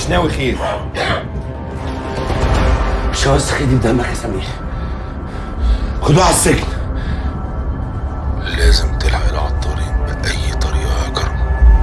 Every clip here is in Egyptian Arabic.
مش ناوي خير مش عاوز خدي بدمك يا سمير خدوه على السجن لازم تلحق العطارين بأي طريقة يا كرم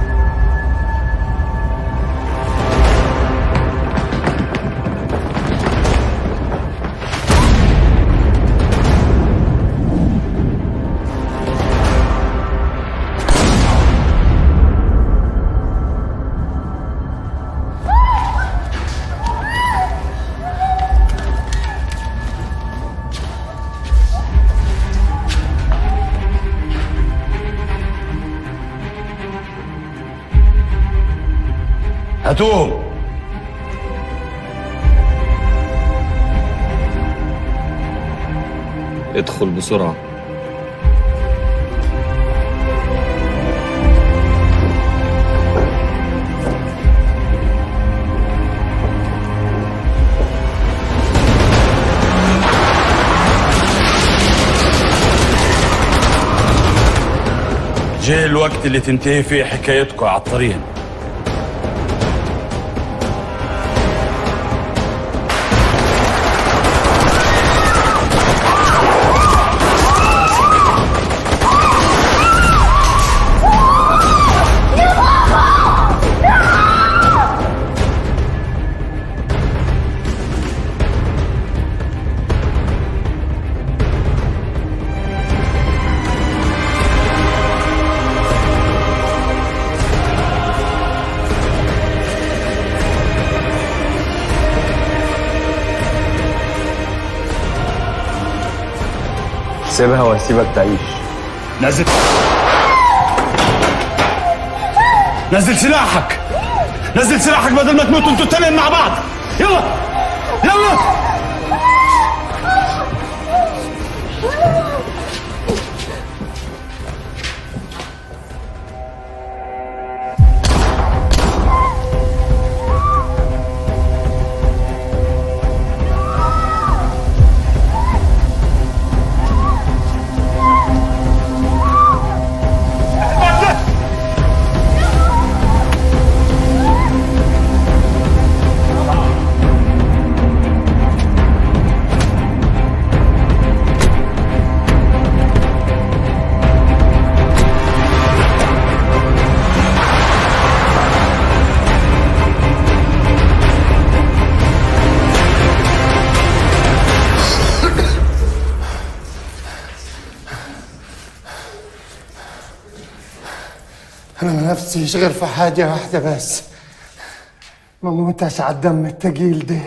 هاتوهم ادخل بسرعة جه الوقت اللي تنتهي فيه حكايتكم يا عطارين سيبها وهسيبك تعيش نزل نزل سلاحك نزل سلاحك بدل ما تموتوا انتوا التنين مع بعض يلا يلا أنا نفسي غير في حاجة واحدة بس ما موتش على الدم التقيل ده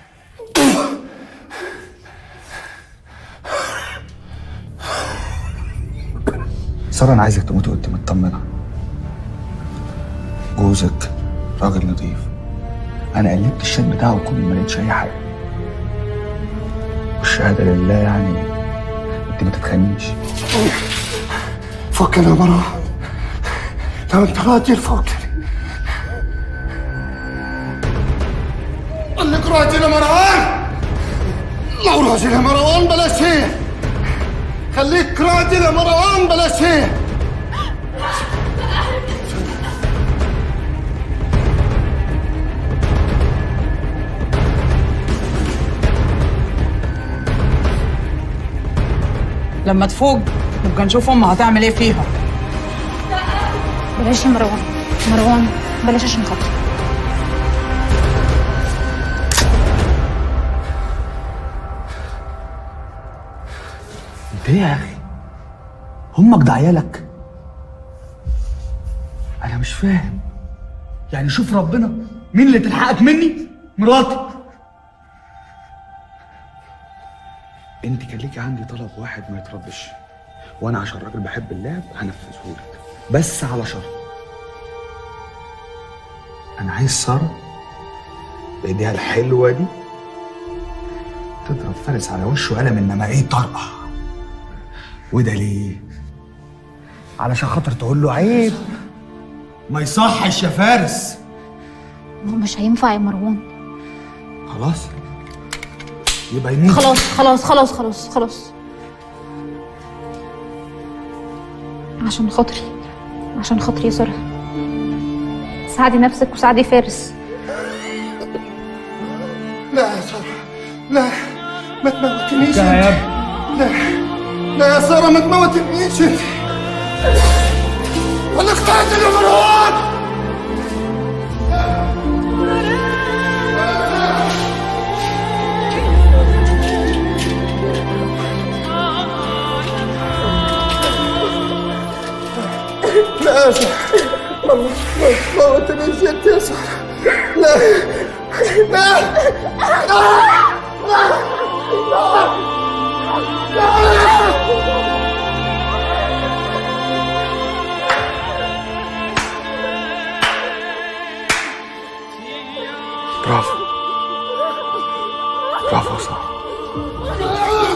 سارة أنا عايزك تموت وأنت مطمنة جوزك راجل نظيف أنا قلبت الشات بتاعه كله ما لقيتش أي حاجة والشهادة لله يعني أنت ما تتخانيش فكنا يا مروان لو أنت راجل فكني خليك راجل يا مروان لو راجل يا مروان بلاش هي خليك راجل يا مروان بلاش هي لما تفوق نبقى نشوف امها هتعمل ايه فيها بلاش يا مروان مروان بلاش عشان خاطري أنت إيه يا أخي؟ همك ده عيالك؟ أنا مش فاهم يعني شوف ربنا مين اللي تلحقك مني؟ مراتي انت كان ليكي عندي طلب واحد ما يتردش وانا عشان راجل بحب اللعب هنفذه لك بس على شرط انا عايز ساره بايديها الحلوه دي تضرب فارس على وشه قلم انما ايه طرقه وده ليه علشان خاطر تقول له عيب ما يصحش يا فارس ما هو مش هينفع يا مروان خلاص يبقى يموت خلاص خلاص خلاص خلاص خلاص عشان خاطري عشان خاطري يا سارة ساعدي نفسك وساعدي فارس ما تموتنيش يا انت. ابني لا لا يا سارة ما تموتنيش انت انا اقتلت يا مروان لا يا سارة ما ما تموتنيش انت يا سارة لا لا برافو برافو يا سارة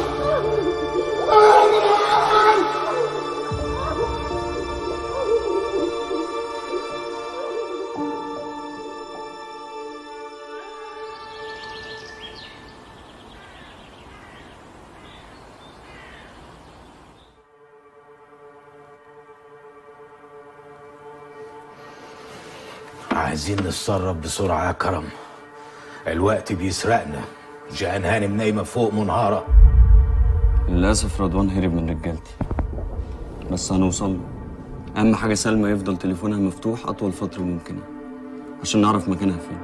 عايزين نتصرف بسرعة يا كرم الوقت بيسرقنا جان هانم نايمة فوق منهارة للأسف رضوان هرب من رجالتي بس هنوصل له أهم حاجة سلمى يفضل تليفونها مفتوح أطول فترة ممكنة عشان نعرف مكانها فين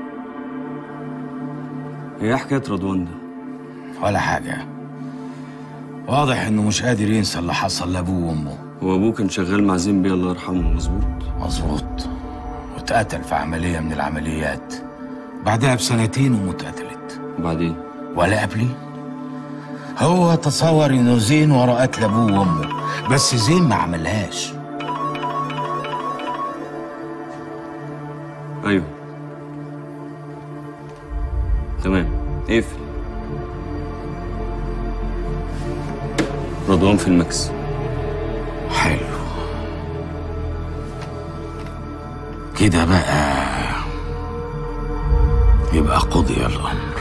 هي إيه حكاية رضوان ده ولا حاجة واضح انه مش قادر ينسى اللي حصل لابوه وامه هو أبوه كان شغال مع زين الله يرحمه مظبوط مظبوط واتقتل في عملية من العمليات بعدها بسنتين وامه اتقتلت وبعدين ولا قبلي هو تصور انه زين ورا قتل ابوه وامه بس زين ما عملهاش أيوه تمام اقفل رضوان في المكس حلو كده بقى يبقى قضي الامر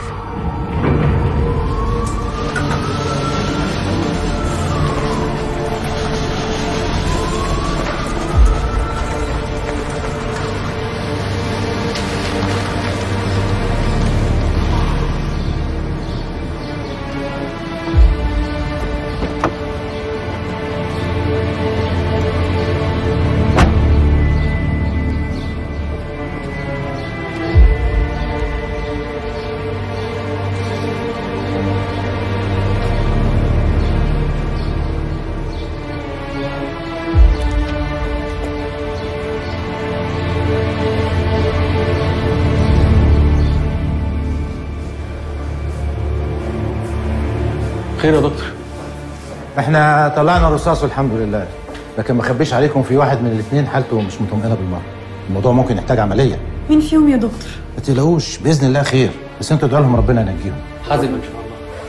خير يا دكتور احنا طلعنا الرصاص والحمد لله لكن ما اخبيش عليكم في واحد من الاثنين حالته مش مطمئنه بالمره الموضوع ممكن يحتاج عمليه مين فيهم يا دكتور؟ ما تقلقوش باذن الله خير بس انتوا ادعوا لهم ربنا ينجيهم حازم ان شاء الله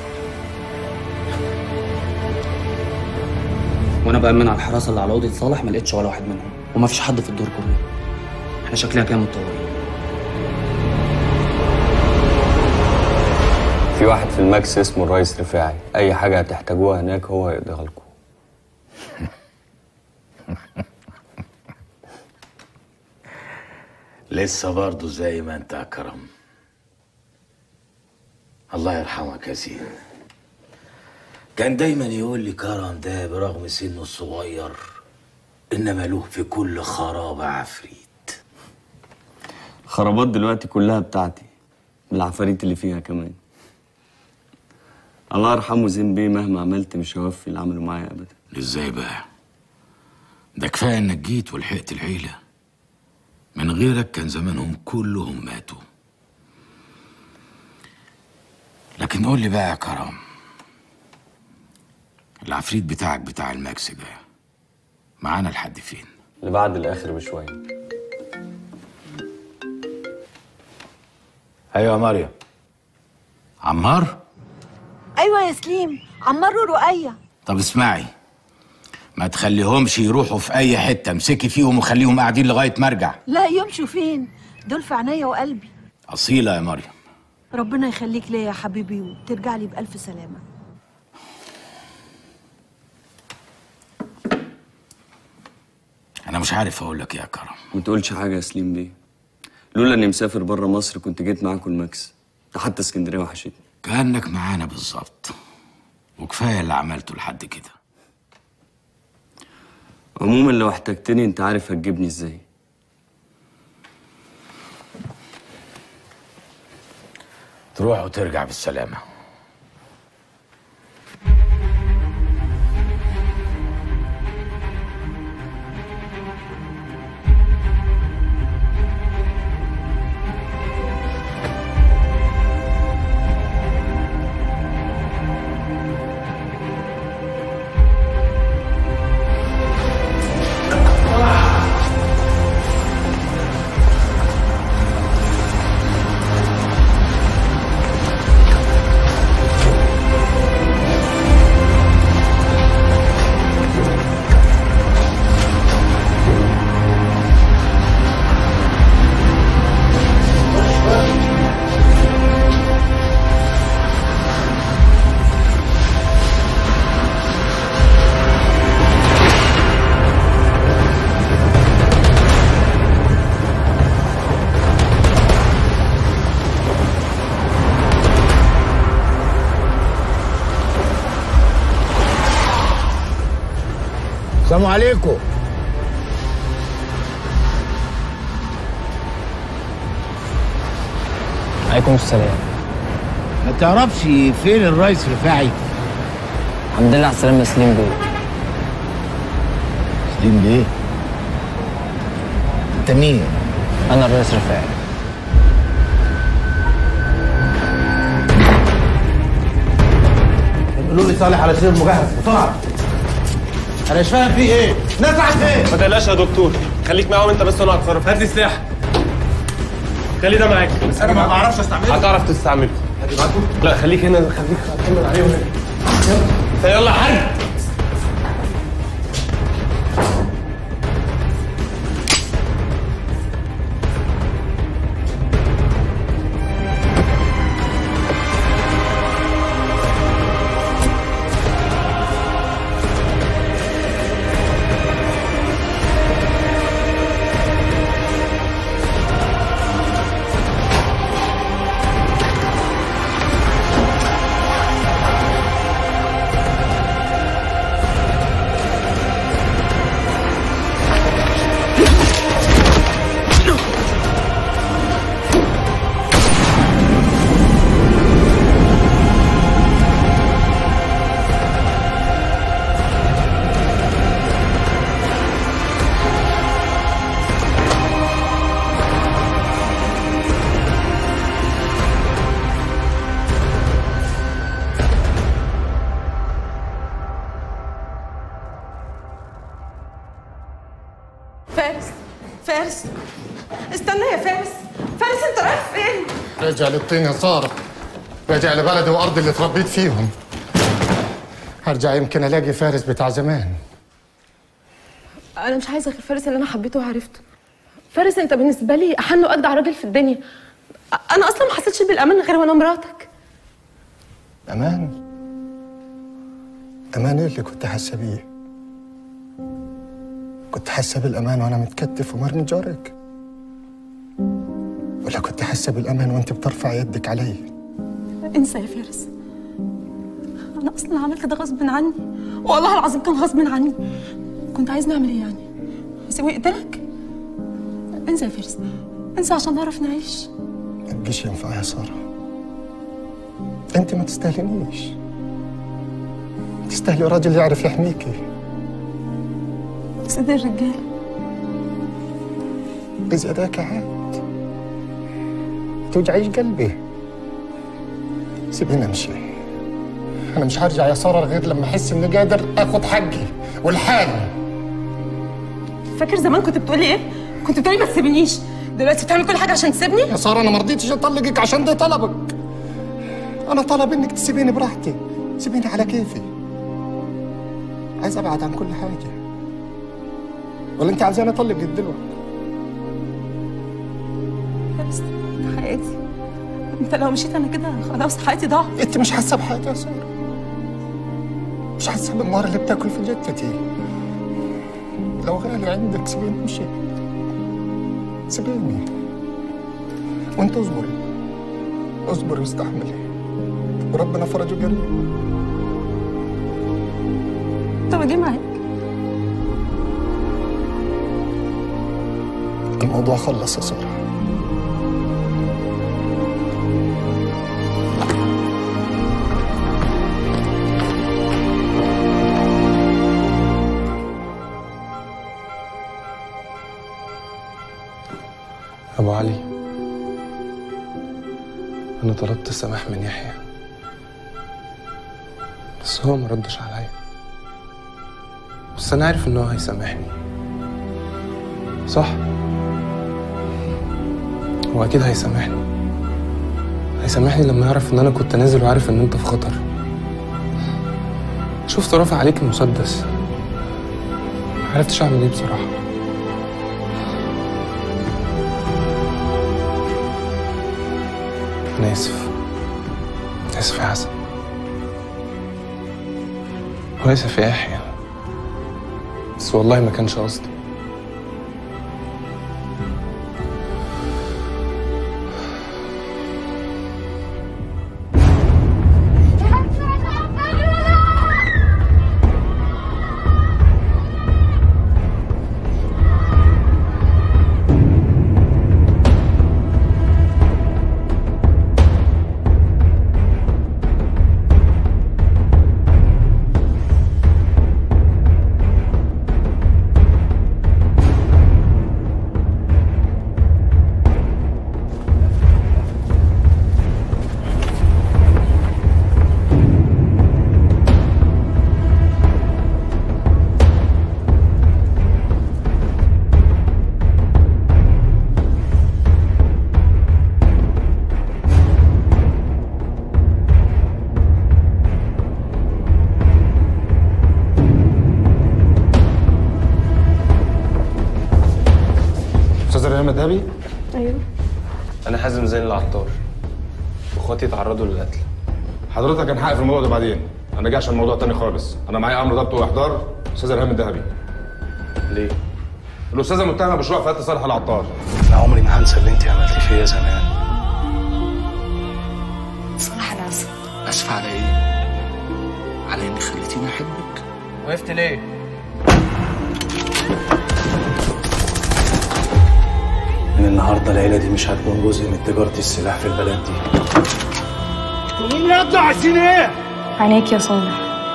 وانا بامن على الحراسه اللي على اوضه صالح ما لقيتش ولا واحد منهم وما فيش حد في الدور كله احنا شكلنا كده متطورين في واحد في الماكس اسمه الريس رفاعي أي حاجة هتحتاجوها هناك هو يقضيها لكم لسه برضه زي ما انت يا كرم الله يرحمك يا زين كان دايما يقول لي كرم ده برغم سنه الصغير انما له في كل خرابة عفريت الخرابات دلوقتي كلها بتاعتي بالعفاريت اللي فيها كمان الله يرحمه زين بيه مهما عملت مش هوفي اللي عمله معايا ابدا ازاي بقى ده كفايه انك جيت ولحقت العيله من غيرك كان زمانهم كلهم ماتوا لكن قول لي بقى يا كرم العفريت بتاعك بتاع الماكس ده معانا لحد فين اللي بعد الاخر بشويه ايوه يا مريم عمار ايوه يا سليم عمار ورقية طب اسمعي ما تخليهمش يروحوا في اي حته امسكي فيهم وخليهم قاعدين لغايه ما ارجع لا يمشوا فين دول في عينيا وقلبي اصيله يا مريم ربنا يخليك ليا يا حبيبي وترجع لي بألف سلامة انا مش عارف اقول لك إيه يا كرم ما تقولش حاجه يا سليم بيه لولا اني مسافر بره مصر كنت جيت معاكم الماكس ده حتى اسكندريه وحشتني كأنك معانا بالظبط وكفاية اللي عملته لحد كده عموما لو احتجتني انت عارف هتجيبني ازاي تروح وترجع بالسلامة السلام عليكم عليكم السلام ما تعرفش فين الرئيس رفاعي الحمد لله على السلامة يا سليم بيه سليم بيه انت مين أنا الرئيس رفاعي قولوا لي صالح على سير مجهز بسرعه انا مش فاهم فيه ايه نزع فين ما تقلقش يا دكتور خليك معاهم انت بس وانا هتصرف هات لي سلاح خلي ده معاك بس انا ما بعرفش استعمله هتعرف تستعمله لا خليك هنا خليك اطمن عليهم هنا يلا يلا حرب فارس فارس استنى يا فارس فارس انت رايح فين؟ راجع للطين يا سارة راجع لبلدي وأرضي اللي اتربيت فيهم هرجع يمكن ألاقي فارس بتاع زمان انا مش عايزه غير فارس اللي انا حبيته وعرفته فارس انت بالنسبه لي احن واجدع راجل في الدنيا انا اصلا ما حسيتش بالامان غير وانا مراتك أمان أمان إيه اللي كنت حاسة بيه كنت حاسة بالأمان وأنا متكتف ومرمي جارك ولا كنت حاسة بالأمان وأنت بترفع يدك علي انسى يا فارس انا اصلا عملت ده غصب عني والله العظيم كان غصب عني كنت عايز نعمل ايه يعني اسيبه يقتلك انسى يا فارس انسى عشان نعرف نعيش ما تجيش ينفع يا سارة أنت ما تستاهلنيش تستاهلي راجل يعرف يحميكي سيد الرجال بزيادك عاد توجعيش قلبي سيبيني امشي انا مش هرجع يا ساره غير لما احس اني قادر اخد حقي والحالي فاكر زمان كنت بتقولي ايه كنت بتقولي ما تسيبنيش دلوقتي بتعمل كل حاجه عشان تسيبني يا ساره انا ما رضيتش اطلقك عشان ده طلبك انا طلب انك تسيبيني براحتي سيبيني على كيفي عايز ابعد عن كل حاجه ولا انت عايزاني اطلق دلوقتي بس حياتي انت لو مشيت انا كده خلاص حياتي ضاعت انت مش حاسه بحاجه يا ساره مش حاسه بالنار اللي بتاكل في جثتي لو غالي عندك سيبيني امشي سيبيني وانت اصبري اصبري واستحملي وربنا فرجه قريب طب اجي معاك الموضوع خلص يا سارة أبو علي أنا طلبت السماح من يحيى بس هو ما ردش عليا بس أنا عارف إن هو هيسامحني صح هو أكيد هيسامحني هيسامحني لما يعرف إن أنا كنت نازل وعارف إن أنت في خطر شفت رافع عليك المسدس معرفتش أعمل إيه بصراحة أنا آسف آسف يا حسن وآسف يا يحيى بس والله ما كانش قصدي استاذ ريان مدهبي ايوه أنا حازم زين العطار وإخواتي تعرضوا للقتل حضرتك هنحقق في الموضوع ده بعدين انا جاي عشان موضوع تاني خالص انا معايا امر ضبط واحضار استاذ ريان الذهبي ليه؟ الاستاذه متهمه بشروع في قتل صالح العطار انا عمري ما هنسى اللي انت عملتيه فيا زمان صراحة انا اسفة اسف على ايه؟ على اني خليتيني احبك وقفت ليه؟ من النهارده العيله دي مش هتكون جزء من تجاره السلاح في البلد دي مين يطلع عايزين ايه؟ عينيك يا صالح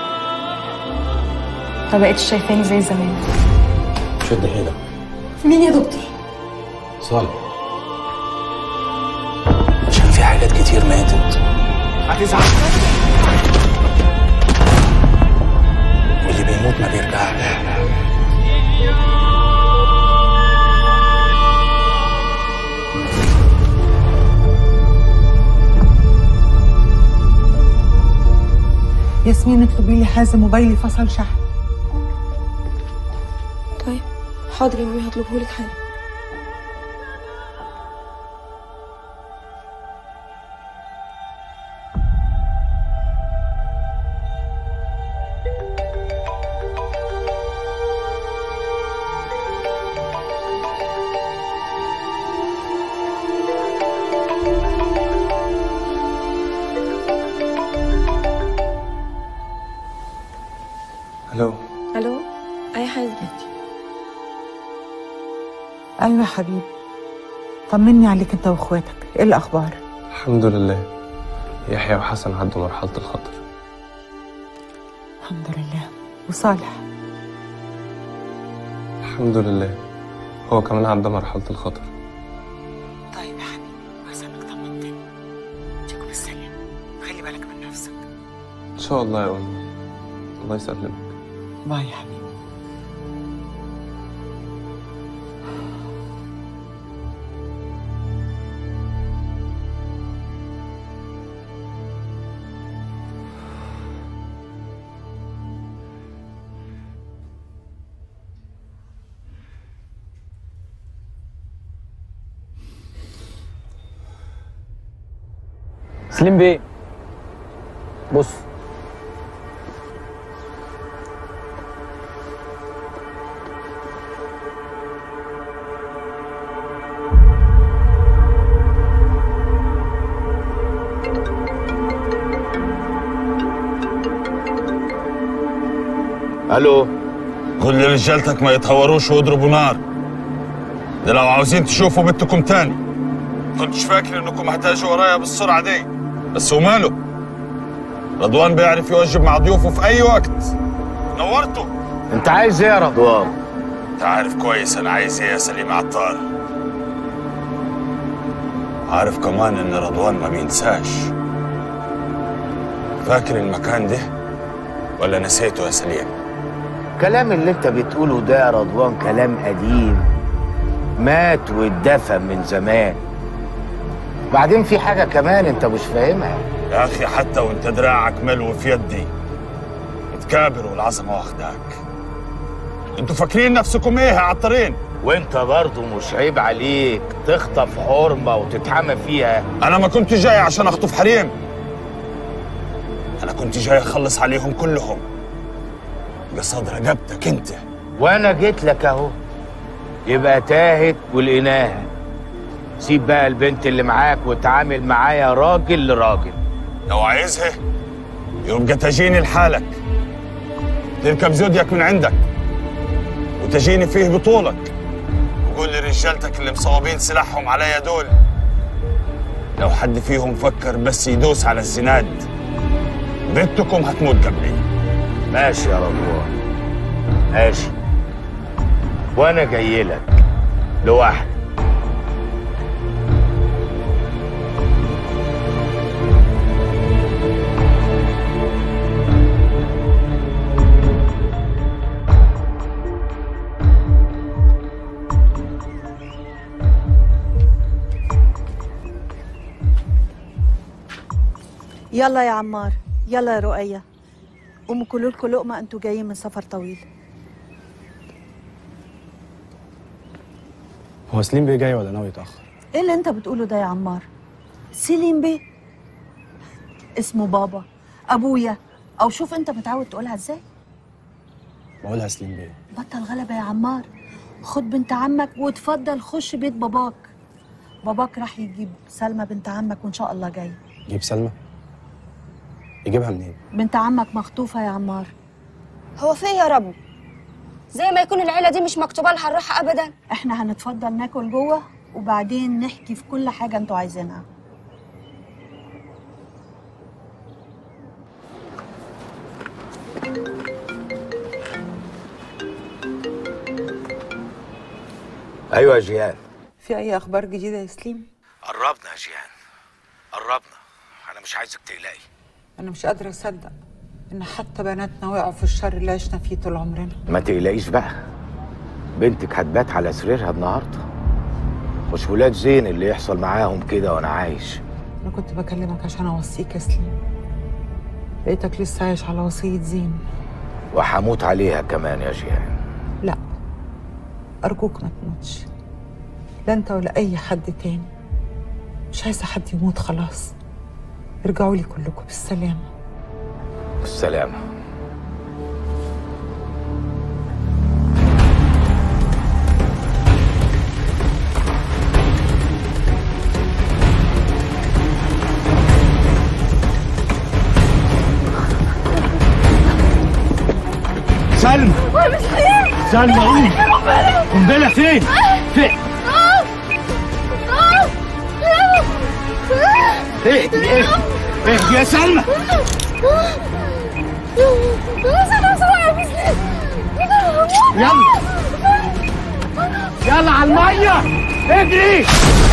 ما بقتش شايفاني زي زمان شد حيلك مين يا دكتور؟ صالح عشان في حاجات كتير ماتت هتزعل واللي بيموت ما بيرجعش ياسمين اطلبي لي حازم موبايلي فصل شحن طيب حاضر يا مامي هطلبهولك حالا ألو الو اي حازم ايوه يا حبيبي طمني عليك انت واخواتك ايه الاخبار الحمد لله يحيى وحسن عدوا مرحلة الخطر الحمد لله وصالح الحمد لله هو كمان عدى مرحلة الخطر طيب يا حبيبي كويس انك طمنتني تيجوا بالسلامه خلي بالك من نفسك إن شاء الله يا أمي الله يسلمك باي يا حبيبي سليم بيه بص الو قول لرجالتك ما يتهوروش ويضربوا نار ده لو عاوزين تشوفوا بنتكم تاني كنتش فاكر انكم هتاجوا ورايا بالسرعه دي بس وماله رضوان بيعرف يوجب مع ضيوفه في اي وقت نورته انت عايز ايه يا رضوان انت عارف كويس انا عايز ايه يا سليم عطار عارف كمان ان رضوان ما بينساش فاكر المكان ده ولا نسيته يا سليم الكلام اللي انت بتقوله ده يا رضوان كلام قديم مات واتدفن من زمان بعدين في حاجة كمان انت مش فاهمها يا اخي حتى وانت دراعك ملو في يدي متكابر والعظمه واخداك انتوا فاكرين نفسكم ايه يا عطارين وانت برضه مش عيب عليك تخطف حرمة وتتحمى فيها انا ما كنت جاي عشان اخطف حريم انا كنت جاي اخلص عليهم كلهم قصاد رقبتك انت وانا جيت لك اهو يبقى تاهت ولقيناها سيب بقى البنت اللي معاك وتعامل معايا راجل لراجل لو عايزها يبقى تجيني لحالك تركب زودياك من عندك وتجيني فيه بطولك وقول لرجالتك اللي مصوبين سلاحهم عليا دول لو حد فيهم فكر بس يدوس على الزناد بنتكم هتموت قبلي ماشي يا رضوان ماشي وانا جاي لك لوحدي يلا يا عمار يلا يا رؤية قوموا كلوا لكم لقمة انتوا جايين من سفر طويل هو سليم بيه جاي ولا ناوي يتأخر؟ ايه اللي انت بتقوله ده يا عمار سليم بيه اسمه بابا ابويا او شوف انت متعود تقولها ازاي بقولها سليم بيه بطل غلبة يا عمار خد بنت عمك وتفضل خش بيت باباك باباك راح يجيب سلمى بنت عمك وان شاء الله جاي جيب سلمى يجيبها منين؟ بنت عمك مخطوفة يا عمار هو في إيه يا رب زي ما يكون العيلة دي مش مكتوبة لها الراحة أبدا احنا هنتفضل ناكل جوه وبعدين نحكي في كل حاجة انتوا عايزينها ايوه يا جيهان في اي اخبار جديده يا سليم قربنا يا جيهان قربنا انا مش عايزك تقلقي انا مش قادره اصدق ان حتى بناتنا وقعوا في الشر اللي عشنا فيه طول عمرنا ما تقلقيش بقى بنتك هتبات على سريرها النهارده مش ولاد زين اللي يحصل معاهم كده وانا عايش انا كنت بكلمك عشان اوصيك يا سليم لقيتك لسه عايش على وصيه زين وحموت عليها كمان يا جيهان لا ارجوك ما تموتش لا انت ولا اي حد تاني مش عايزه حد يموت خلاص ارجعوا لي كلكم بالسلامه بالسلامه سلمى سلمى قومي قنبله فين؟ فين؟ اهدي اهدي اهدي يا سلمى يلا يلا على الميه اجري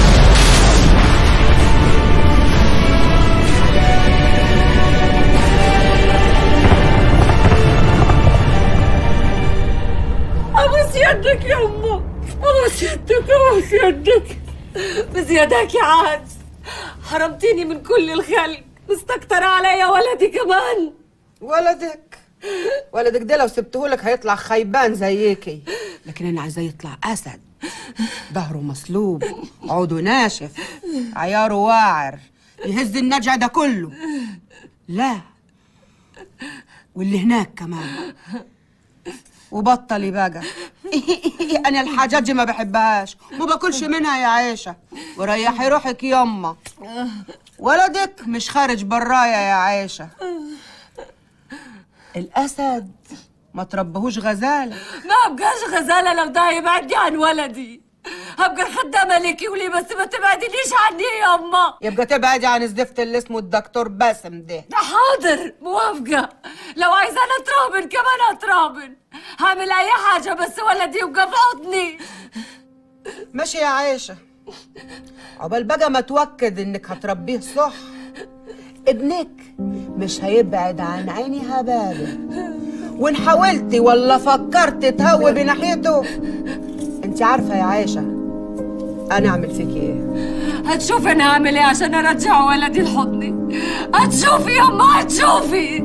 ابوس يدك يا امه ابوس يدك ابوس يدك بزيادك يا عاد حرمتيني من كل الخلق مستكترة عليا ولدي كمان ولدك ولدك ده لو سبتهولك هيطلع خيبان زيكي لكن انا عايزاه يطلع اسد ظهره مسلوب عوده ناشف عياره واعر يهز النجع ده كله لا واللي هناك كمان وبطلي بقى انا الحاجات دي ما بحبهاش ما باكلش منها يا عيشه وريحي روحك يما ولدك مش خارج برايا يا عيشه الاسد ما تربهوش غزاله ما ابقاش غزاله لو ده يبعدني عن ولدي هبقى الخدامه ليكي ولي بس ما تبعدنيش عني يا اما يبقى تبعدي عن الزفت اللي اسمه الدكتور باسم ده حاضر موافقه لو عايزاني اترابن كمان اترابن هعمل اي حاجه بس ولدي يبقى في حضني ماشي يا عايشه عقبال بقى ما توكد انك هتربيه صح ابنك مش هيبعد عن عيني هباله وان حاولتي ولا فكرت تهوبي ناحيته انت عارفه يا عايشه انا اعمل فيكي ايه هتشوفي انا هعمل ايه عشان ارجع ولدي لحضني هتشوفي يا اما هتشوفي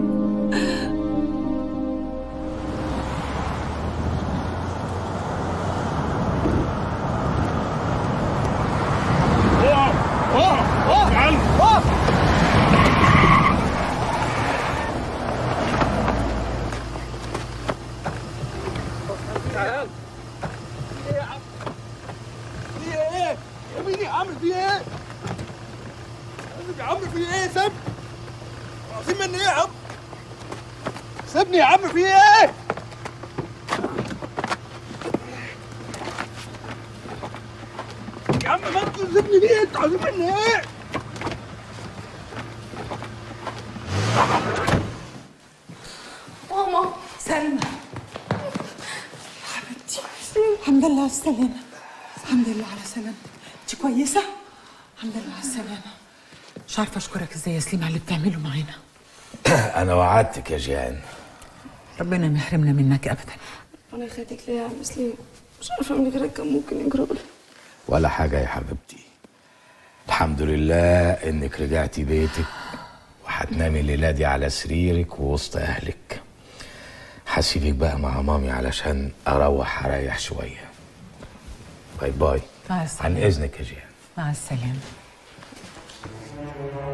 تعال ايه يا عم في ايه يا مين يا عم في ايه يا عم في ايه سيب عايزين مني ايه يا عم سيبني يا عم في ايه يا عم ما انتوا سيبني ليه انتوا عايزين مني ايه ماما سلمى حبيبتي الحمد لله على السلامة الحمد لله على سلامتك انت كويسة؟ الحمد لله على السلامة مش عارفة اشكرك ازاي يا سليم على اللي بتعمله معانا انا وعدتك يا جيهان ربنا ما يحرمنا منك ابدا وانا خدتك ليه يا عم سليم مش عارفه من غيرك كان ممكن يجرى لي ولا حاجه يا حبيبتي الحمد لله انك رجعتي بيتك وهتنامي الليله دي على سريرك ووسط اهلك هسيبك بقى مع مامي علشان اروح اريح شويه باي باي مع عن السلامة اذنك يا جيهان مع السلامة